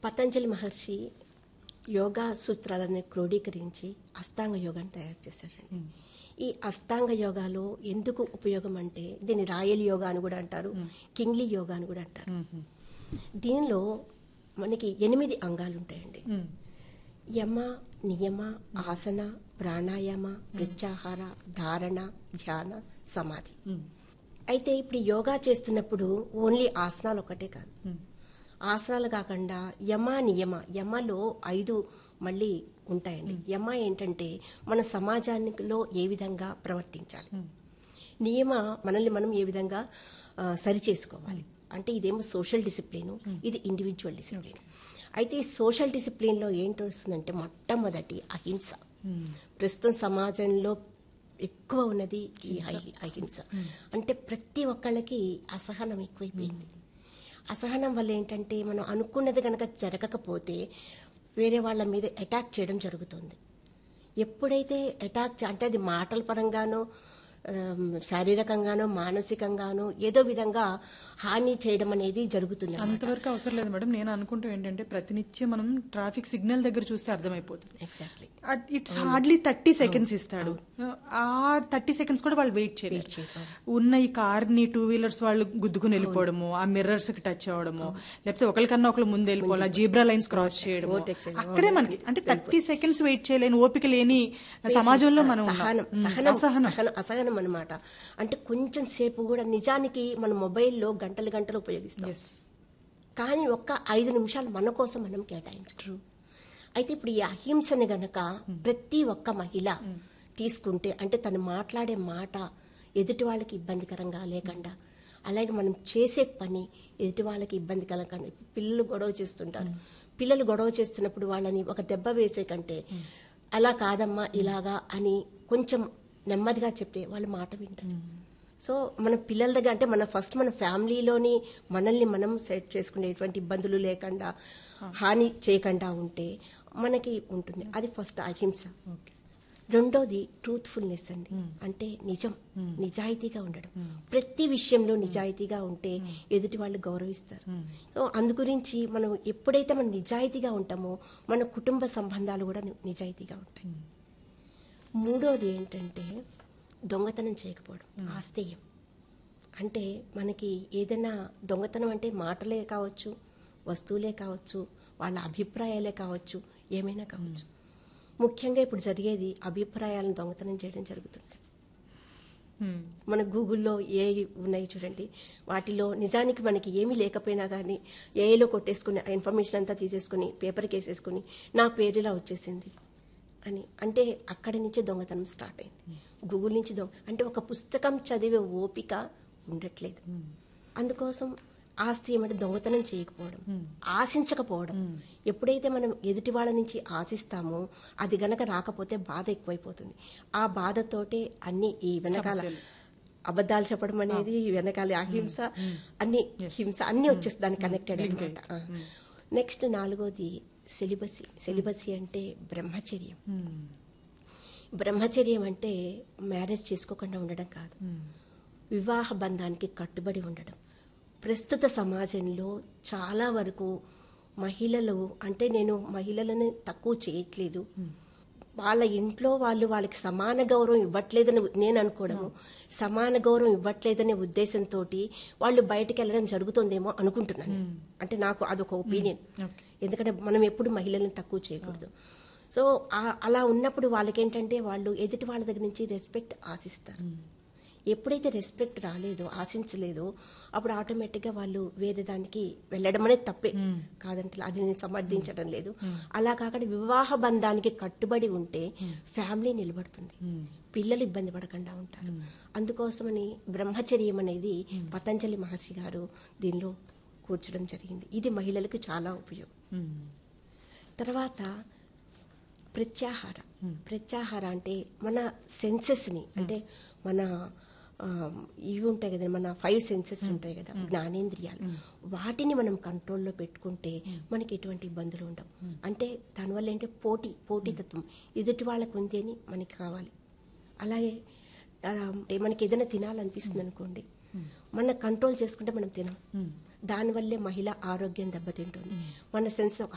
పతంజలి మహర్షి యోగా సూత్రాలను క్రోడీకరించి అష్టాంగ యోగాన్ని తయారు చేశారండి ఈ అష్టాంగ యోగాలో ఎందుకు ఉపయోగం అంటే దీన్ని రాయల్ యోగా అని కూడా అంటారు కింగ్లీ యోగా అని కూడా అంటారు దీనిలో మనకి ఎనిమిది అంగాలు ఉంటాయండి యమ నియమ ఆసన ప్రాణాయామ ప్రత్యాహార ధారణ ధ్యాన సమాధి అయితే ఇప్పుడు యోగా చేస్తున్నప్పుడు ఓన్లీ ఆసనాలు ఒకటే కాదు ఆసనాలు కాకుండా యమ నియమ యమలో ఐదు మళ్ళీ ఉంటాయండి యమ ఏంటంటే మన సమాజానిలో ఏ విధంగా ప్రవర్తించాలి నియమ మనల్ని మనం ఏ విధంగా ఆ, సరి చేసుకోవాలి అంటే ఇదేమో సోషల్ డిసిప్లిన్ ఇది ఇండివిజువల్ డిసిప్లిన్ అయితే ఈ సోషల్ డిసిప్లిన్లో ఏంటి వస్తుందంటే మొట్టమొదటి అహింస ప్రస్తుతం సమాజంలో ఎక్కువ ఉన్నది ఈ అహి- అహింస అంటే ప్రతి ఒక్కళ్ళకి అసహనం ఎక్కువైపోయింది అసహనం వల్ల ఏంటంటే మనం అనుకున్నది కనుక జరగకపోతే వేరే వాళ్ళ మీద అటాక్ చేయడం జరుగుతుంది ఎప్పుడైతే అటాక్ చే- అంటే అది మాటల పరంగానో ఆమ్, శారీరకంగానో మానసికంగానో ఏదో విధంగా హాని చేయడం అనేది జరుగుతుంది అంతవరకు అవసరం లేదు మేడం నేను అనుకుంటాం ఏంటంటే ప్రతినిత్యం మనం ట్రాఫిక్ సిగ్నల్ దగ్గర చూస్తే అర్థమైపోతుంది exactly it's hardly thirty seconds ఇస్తాడు ఆ థర్టీ సెకండ్స్ కూడా వాళ్ళు వెయిట్ చేయలేరు ఉన్న ఈ కార్ ని టూ వీలర్స్ వాళ్ళు గుద్దుకుని వెళ్ళిపోవడము ఆ మిర్రర్స్ కి టచ్ అవ్వడము లేకపోతే ఒకరికన్నా ఒకరు ముందు వెళ్ళిపోవాలి జీబ్రా లైన్స్ క్రాస్ చేయడము Overtake చేయడం. అక్కడే మనకి అంటే థర్టీ సెకండ్స్ వెయిట్ చేయలేని ఓపిక లేని సమాజంలో మనం ఉన్నాం. సహనం ఉమ్, సహనం అసహనం సహనం అసహనం అనమాట అంటే కొంచెం సేపు కూడా నిజానికి మన మొబైల్లో గంటలు గంటలు ఉపయోగిస్తాం ఎస్ కానీ ఒక్క ఐదు నిమిషాలు మన కోసం మనం కేటాయించు అయితే ఇప్పుడు ఈ అహింసని గనక ప్రతి ఒక్క మహిళ తీసుకుంటే అంటే తను మాట్లాడే మాట ఎదుటి వాళ్ళకి ఇబ్బందికరంగా లేకుండా అలాగే మనం చేసే పని ఎదుటి వాళ్ళకి ఇబ్బంది కలగకుండా పిల్లలు గొడవ చేస్తుంటారు పిల్లలు గొడవ చేస్తున్నప్పుడు వాళ్ళని ఒక దెబ్బ వేసే కంటే అలా కాదమ్మా ఇలాగా అని కొంచెం నెమ్మదిగా చెప్తే వాళ్ళు మాట వింటారు సో మన పిల్లల దగ్గర అంటే మన ఫస్ట్ మన ఫ్యామిలీలోని మనల్ని మనం సెట్ చేసుకునే ఎటువంటి ఇబ్బందులు లేకుండా హాని చేయకుండా ఉంటే మనకి ఉంటుంది అది ఫస్ట్ అహింస రెండోది ట్రూత్ఫుల్నెస్ అండి అంటే నిజం నిజాయితీగా ఉండడం ప్రతి విషయంలో నిజాయితీగా ఉంటే ఎదుటి వాళ్ళు గౌరవిస్తారు సో అందు గురించి మనం ఎప్పుడైతే మనం నిజాయితీగా ఉంటామో మన కుటుంబ సంబంధాలు కూడా ని- నిజాయితీగా ఉంటాయి మూడోది ఏంటంటే దొంగతనం చేయకపోవడం ఆస్తేయం అంటే మనకి ఏదైనా దొంగతనం అంటే మాటలే కావచ్చు వస్తువులే కావచ్చు వాళ్ళ అభిప్రాయాలే కావచ్చు ఏమైనా కావచ్చు ముఖ్యంగా ఇప్పుడు జరిగేది అభిప్రాయాలను దొంగతనం చేయడం జరుగుతుంది ఉమ్, మన గూగుల్లో ఏ ఉన్నాయి చూడండి వాటిలో నిజానికి మనకి ఏమీ లేకపోయినా కానీ ఏఐలో కొట్టేసుకుని ఆ ఇన్ఫర్మేషన్ అంతా తీసేసుకుని పేపర్కి వేసేసుకుని నా పేరు ఇలా వచ్చేసింది అని అంటే అక్కడి నుంచే దొంగతనం స్టార్ట్ అయింది గూగుల్ నుంచి దొంగ అంటే ఒక పుస్తకం చదివే ఓపిక ఉండట్లేదు అందుకోసం ఆస్తి ఏమంటే దొంగతనం చేయకపోవడం ఆశించకపోవడం ఎప్పుడైతే మనం ఎదుటి వాళ్ళ నుంచి ఆశిస్తామో అది గనక రాకపోతే బాధ ఎక్కువైపోతుంది ఆ బాధతోటే అన్ని ఈ వెనకాల అబద్ధాలు చెప్పడం అనేది వెనకాల అహింస అన్ని హింస అన్ని వచ్చేసి దానికి కనెక్టెడ్ అనమాట నెక్స్ట్ నాలుగోది సెలిబసి సెలిబసి అంటే బ్రహ్మచర్యం ఉమ్, బ్రహ్మచర్యం అంటే మ్యారేజ్ చేసుకోకుండా ఉండడం కాదు వివాహ బంధానికి కట్టుబడి ఉండడం ప్రస్తుత సమాజంలో చాలా వరకు మహిళలు అంటే నేను మహిళలను తక్కువ చేయట్లేదు వాళ్ళ ఇంట్లో వాళ్ళు వాళ్ళకి సమాన గౌరవం ఇవ్వట్లేదని నేను అనుకోవడము సమాన గౌరవం ఇవ్వట్లేదనే ఉద్దేశంతో వాళ్ళు బయటకు వెళ్ళడం జరుగుతుందేమో అనుకుంటున్నాను నేను. అంటే నాకు అదొక ఒపీనియన్ ఓకే. ఎందుకంటే మనం ఎప్పుడు మహిళలను తక్కువ చేయకూడదు సో ఆ- అలా ఉన్నప్పుడు వాళ్ళకేంటంటే వాళ్ళు ఎదుటి వాళ్ళ దగ్గర నుంచి రెస్పెక్ట్ ఆశిస్తారు ఎప్పుడైతే రెస్పెక్ట్ రాలేదో ఆశించలేదో అప్పుడు ఆటోమేటిక్గా వాళ్ళు వేరే దానికి వెళ్ళడం అనేది తప్పే కాదంటే అది నేను సమర్థించడం లేదు అలా కాకుండా వివాహ బంధానికి కట్టుబడి ఉంటే ఫ్యామిలీ నిలబడుతుంది పిల్లలు ఇబ్బంది పడకుండా ఉంటారు అందుకోసమని బ్రహ్మచర్యం అనేది పతంజలి మహర్షి గారు దీనిలో కూర్చడం జరిగింది ఇది మహిళలకు చాలా ఉపయోగం ఉమ్, తర్వాత ప్రత్యాహార ప్రత్యాహార అంటే మన సెన్సెస్ని అంటే మన ఆ, ఇవి ఉంటాయి కదా మన ఫైవ్ సెన్సెస్ ఉంటాయి కదా జ్ఞానేంద్రియాలు వాటిని మనం కంట్రోల్లో పెట్టుకుంటే మనకి ఎటువంటి ఇబ్బందులు ఉండవు అంటే దానివల్ల ఏంటంటే పోటీ పోటీతత్వం ఎదుటి వాళ్ళకు ఉంది అని మనకి కావాలి అలాగే ఆ, మనకి ఏదైనా తినాలనిపిస్తుంది అనుకోండి మన కంట్రోల్ చేసుకుంటే మనం తినం దానివల్లే మహిళ ఆరోగ్యం దెబ్బతింటుంది మన సెన్స్ ఆఫ్